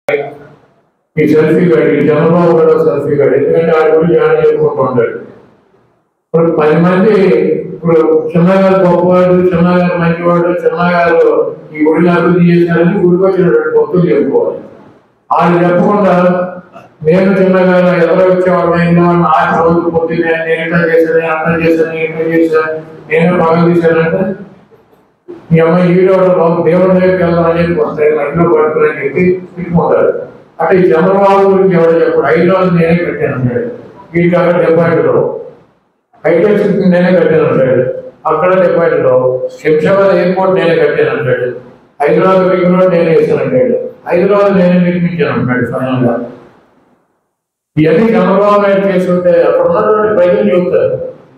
ఈ సెల్ఫీ గాడి ఈ చంద్రబాబు కూడా సెల్ఫీ గాడి ఎందుకంటే ఆడి గురించి ఆయన చెప్పుకుంటూ ఉంటాడు ఇప్పుడు పది మంది ఇప్పుడు చిన్నగారు గొప్పవాడు చిన్నగారు మంచివాడు చిన్నగారు ఈ గుడిని అభివృద్ధి చేశారని గుడికి వచ్చినటువంటి భక్తులు చెప్పుకోవాలి వాళ్ళు చెప్పకుండా నేను చిన్నగారు ఎవరో వచ్చేవాడు నేను ఆ రోజు పొద్దున్నే నేను ఇట్లా చేశాను అట్లా చేశాను ఇట్లా చేశాను నేను పగలు తీశానంటే మీ అమ్మాయి ఈడోడు బాబు దేవుడి దగ్గరికి వెళ్దామని చెప్పి వస్తాయి మా ఇంట్లో పడుతుందని చెప్పి తిట్టుకుంటారు అంటే ఈ చంద్రబాబు గురించి ఎవరు చెప్పాడు ఐదు రోజులు నేనే కట్టాను అన్నాడు వీటికి అక్కడ డిపాజిట్లో హైటెక్ సిటీ నేనే కట్టాను అంటాడు అక్కడ డిపాజిట్లో శంషాబాద్ ఎయిర్పోర్ట్ నేనే కట్టాను అంటాడు హైదరాబాద్ రింగ్ రోడ్ నేనే వేసాను అంటాడు హైదరాబాద్ నేనే నిర్మించాను అంటాడు ఫైనల్ గా ఇవన్నీ చంద్రబాబు నాయుడు చేస్తుంటే అక్కడ ఉన్నటువంటి ప్రజలు చెబుతారు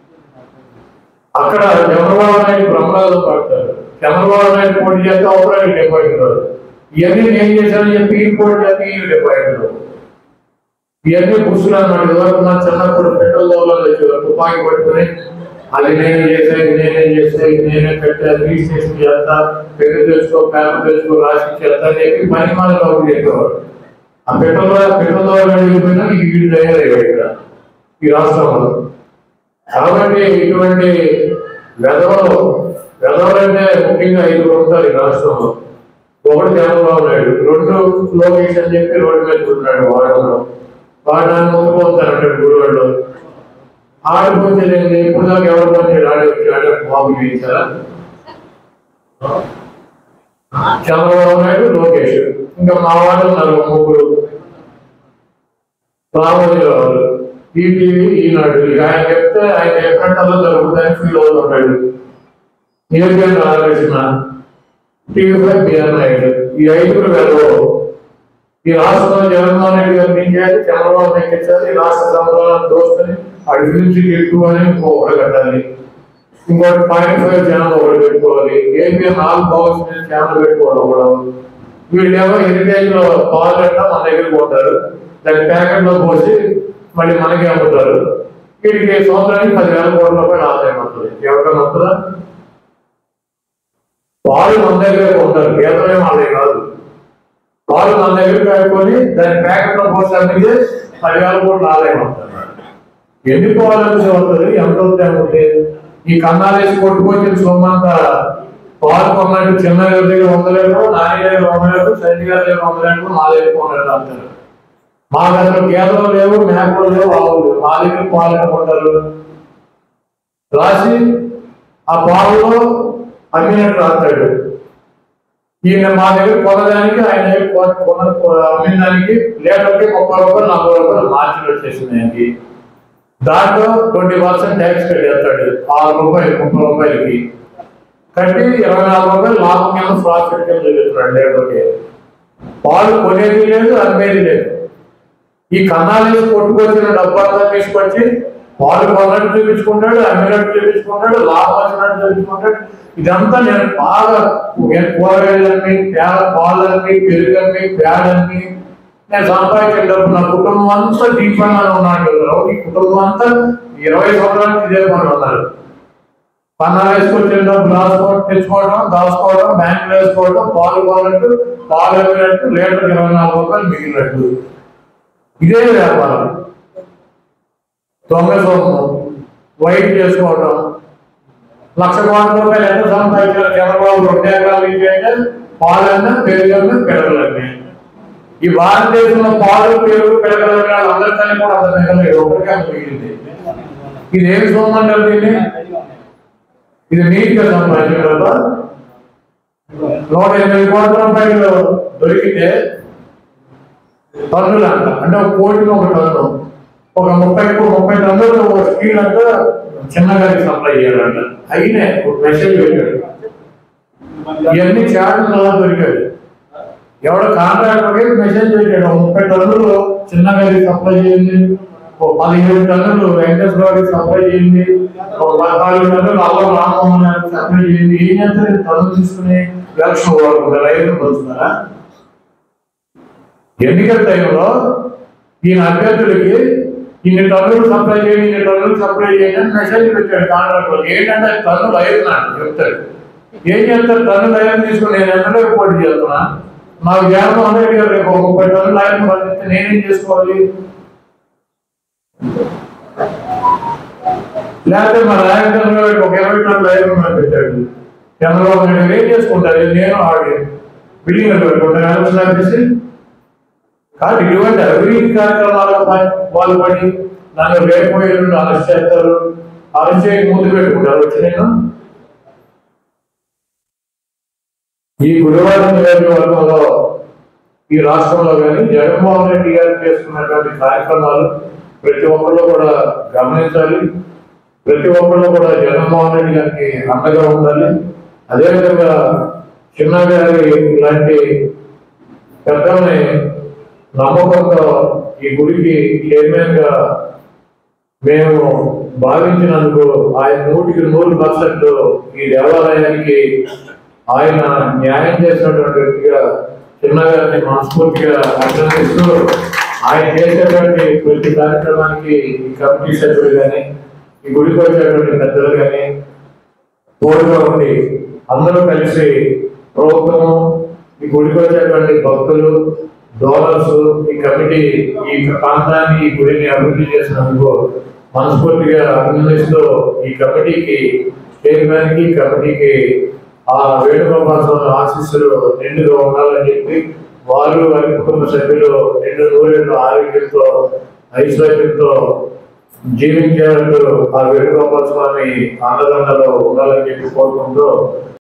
అక్కడ చంద్రబాబు నాయుడు బ్రహ్మరాజు పడతారు చంద్రబాబు నాయుడు పోటీ చేస్తే అవసరానికి డిపాజిట్ రాదు ఇవన్నీ నేను చేశానని చెప్పి ఈ పోటీ చేస్తే ఈ డిపాజిట్ రాదు ఇవన్నీ బుస్సులు అన్నమాట ఇదివరకు నా చిన్నప్పుడు పెట్రోల్ దోవలో వచ్చేవారు తుపాకీ పట్టుకుని అది నేను చేసా ఇది నేనే చేసా ఇది నేనే కట్టా రిజిస్ట్రేషన్ చేస్తా పెళ్లి తెచ్చుకో పేపర్ తెచ్చుకో రాసి చేస్తా అని చెప్పి పని మన కబుర్ చెప్పేవారు ఆ పెట్రోల్ పెట్రోల్ దోవలో వెళ్ళిపోయినా ఈ వీడు తయారయ్యాడు ఇక్కడ ఈ రాష్ట్రంలో కాబట్టి ఇటువంటి వెధవలు వెధవలంటే ముఖ్యంగా ఐదుగురు ఉంటారు ఈ రాష్ట్రంలో ఒకటి చంద్రబాబు నాయుడు రెండు లోకేష్ అని చెప్పి రోడ్డు మీద కూర్చున్నాడు వాడంలో వాడాన్ని ముందుకోతారంటే గురువాళ్ళు ఆడిపోతే నేను ఎప్పుడు దాకా ఎవరు వచ్చాడు ఆడి వచ్చాడు బాబు చేయించారా చంద్రబాబు నాయుడు లోకేష్ ఇంకా మా వాళ్ళు ఉన్నారు ముగ్గురు రామోజీరావు ఈటీవీ ఈనాడు ఇక ఆయన చెప్తే ఆయన ఎక్కడంలో జరుగుతుందని ఫీల్ అవుతుంటాడు నియోజకవర్గ Ramakrishna TV five B R Naidu ఈ ఐదుగురు వెళ్ళవు ఈ రాష్ట్రంలో జగన్మోహన్ రెడ్డి గారు ఏం చేయాలి చంద్రబాబు నాయుడు ఇచ్చారు ఈ రాష్ట్ర సంబంధాలను దోసుకొని అటు గురించి ఎక్కువ అని ఇంకొకటి కట్టాలి ఇంకోటి పాయింట్ ఫైవ్ ఛానల్ ఒకటి పెట్టుకోవాలి ఏపీ నాలుగు బాక్స్ మీద ఛానల్ పెట్టుకోవాలి కూడా వీళ్ళేమో హెరిటేజ్ లో పాలు కట్టా మన దగ్గరికి పోతారు దాని ప్యాకెట్ లో పోసి మళ్ళీ మనకి అమ్ముతారు వీటికి సంవత్సరానికి పదివేల కోట్ల రూపాయలు ఆదాయం వస్తుంది ఎవరికైనా వస్తుందా పాలు మన దగ్గర ఉంటారు గేదలే వాళ్ళే కాదు పాలు మన దగ్గర పెట్టుకొని దాని ప్యాకెట్ లో పోసి అమ్మితే పదివేల కోట్ల ఆదాయం వస్తుంది ఎన్ని పాలు వస్తుంది ఎంత అవుతుంది ఈ కన్నాలేసి కొట్టుకొచ్చిన సొమ్మంతా పాలు కొన్నట్టు చిన్న గారి దగ్గర వందలేరు నాని దగ్గర వందలేరు శని గారి దగ్గర వందలేరు మా దగ్గర కొన్నట్టు అంటారు మా దగ్గర గేదలు లేవు మేకలు లేవు ఆవులు లేవు మా దగ్గర పాలు కొంటారు రాసి ఆ పాలలో అమ్మినట్టు రాస్తాడు ఈయన మా దగ్గర కొనడానికి ఆయన దగ్గర కొన- కొన- అమ్మిన దానికి లీటర్కి ముప్పై రూపాయలు నలభై రూపాయలు మార్జిన్ వచ్చేసింది ఆయనకి దాంట్లో ట్వంటీ పర్సెంట్ ట్యాక్స్ కట్టేస్తాడు ఆరు రూపాయలు ముప్పై రూపాయలకి కట్టి ఇరవై నాలుగు రూపాయలు లాభం కింద ప్రాఫిట్ కింద చూపిస్తున్నాడు లీటర్కి పాలు కొనేది లేదు అమ్మేది లేదు ఈ కన్నాలేసి కొట్టుకొచ్చిన డబ్బంతా తీసుకొచ్చి పాలు కొన్నట్టు చూపించుకుంటాడు అమ్మినట్టు చూపించుకుంటాడు లాభం వచ్చినట్టు చూపించుకుంటాడు ఇదంతా నేను బాగా నేను కూరగాయలన్నీ పేడ పాలన్నీ పెరుగన్ని పేడన్ని నేను సంపాదించిన డబ్బు నా కుటుంబం అంతా దీపంగానే ఉన్నాడు కదా ఈ కుటుంబం అంతా ఇరవై సంవత్సరాలు ఇదే పని ఉన్నారు పన్నా వేసుకొచ్చిన డబ్బు రాసుకోవడం తెచ్చుకోవడం దాచుకోవడం బ్యాంకులో వేసుకోవడం పాలు కొన్నట్టు పాలు అమ్మినట్టు లీటర్ ఇరవై నాలుగు రూపాయలు మిగిలినట్టు ఇదే వ్యాపారం దొంగ సొమ్ము వైట్ చేసుకోవడం లక్ష కోట్ల రూపాయలు ఎంత సంపాదించారు చంద్రబాబు రెండు ఎకరాలు ఇచ్చేయంటే పాలన్నా పెరుగన్నా పిడకలన్నీ ఈ భారతదేశంలో పాలు పెరుగు పిడకలన్నీ అందరి తల్లి కూడా అంత మిగలేదు ఒకరికే అంత మిగిలింది ఇది ఏం సొమ్ము అంటారు దీన్ని ఇది నీట్గా సంపాదించిన డబ్బా? నూట ఎనిమిది కోట్ల రూపాయలు దొరికితే టన్నులు అంట అంటే ఒక కోటికి ఒక టన్ను ఒక ముప్పై ముప్పై టన్నులు ఒక స్కీల్ అంతా చిన్నగారికి సప్లై చేయాలంట అయినే ఒక మెసేజ్ పెట్టాడు ఇవన్నీ చాట్లు అలా దొరికాడు ఎవడో కాంట్రాక్టర్కి మెసేజ్ పెట్టాడు ఒక ముప్పై టన్నులు చిన్నగారికి సప్లై చేయండి ఒక పదిహేడు టన్నులు వెంకటేశ్వర గారికి సప్లై చేయండి ఒక పద్నాలుగు టన్నులు అల్లం రామమోహన్ గారికి సప్లై చేయండి ఏం చేస్తారు ఈ టన్నులు తీసుకుని లక్షలు వాడుకుంటారు రైతులు పొందుతున్నారా ఎన్నికల టైంలో ఈయన అభ్యర్థులకి ఇన్ని టన్నులు సప్లై చేయండి ఇన్ని టన్నులు సప్లై చేయండి అని మెసేజ్ పెట్టాడు కాంట్రాక్టర్ ఏంటంటే అది టన్నులు ఐదు నాకు చెప్తాడు ఏం చేస్తారు టన్నులు ఐదు తీసుకుని నేను ఎంతలో పోటీ చేస్తున్నా నాకు జగన్మోహన్ రెడ్డి గారు రేపు ఒక ముప్పై టన్నులు ఆయన పండిస్తే నేనేం చేసుకోవాలి లేకపోతే మా రాజకీయ గారికి ఒక ఇరవై టన్నులు ఆయన పెట్టాడు చంద్రబాబు నాయుడు గారు ఏం చేసుకుంటారు నేను ఆడి బిల్డింగ్ పెట్టుకుంటాను ఆలోచన అనిపిస్తే కాదు ఇటువంటి అభివృద్ధి కార్యక్రమాల వాళ్ళు పడి నన్ను రేపు ఎల్లుండి అరెస్ట్ చేస్తారు అరెస్ట్ చేయక ముందు పెట్టుకుంటారు వచ్చి నేను ఈ గురువారం నియోజకవర్గంలో ఈ రాష్ట్రంలో కానీ జగన్మోహన్ రెడ్డి గారు చేసుకున్నటువంటి కార్యక్రమాలు ప్రతి ఒక్కళ్ళు కూడా గమనించాలి ప్రతి ఒక్కళ్ళు కూడా జగన్మోహన్ రెడ్డి గారికి అండగా ఉండాలి అదేవిధంగా చిన్న గారి ఇలాంటి పెద్దల్ని నమ్మకంతో ఈ గుడికి చైర్మన్ గా మేము భావించినందుకు ఆయన నూటికి నూరు పర్సెంట్ ఈ దేవాలయానికి ఆయన న్యాయం చేసినటువంటి వ్యక్తిగా చిన్నగారిని మనస్ఫూర్తిగా అభినందిస్తూ ఆయన చేసేటువంటి ప్రతి కార్యక్రమానికి ఈ కమిటీ సభ్యులు కానీ ఈ గుడికి వచ్చేటువంటి పెద్దలు కానీ తోడుగా ఉండి అందరూ కలిసి ప్రభుత్వము ఈ గుడికి వచ్చేటువంటి భక్తులు డోనర్స్ ఈ కమిటీ ఈ ప్రాంతాన్ని ఈ గుడిని అభివృద్ధి చేసినందుకు మనస్ఫూర్తిగా అభినందిస్తూ ఈ కమిటీకి చైర్మన్ కి కమిటీకి ఆ వేణుగోపాల స్వామి ఆశీస్సులు నిండుగా ఉండాలని చెప్పి వారు వారి కుటుంబ సభ్యులు రెండు నూరేళ్ళు ఆరోగ్యంతో ఐశ్వర్యంతో జీవించేందుకు ఆ వేణుగోపాల స్వామి ఆనందంలో ఉండాలని చెప్పి కోరుకుంటూ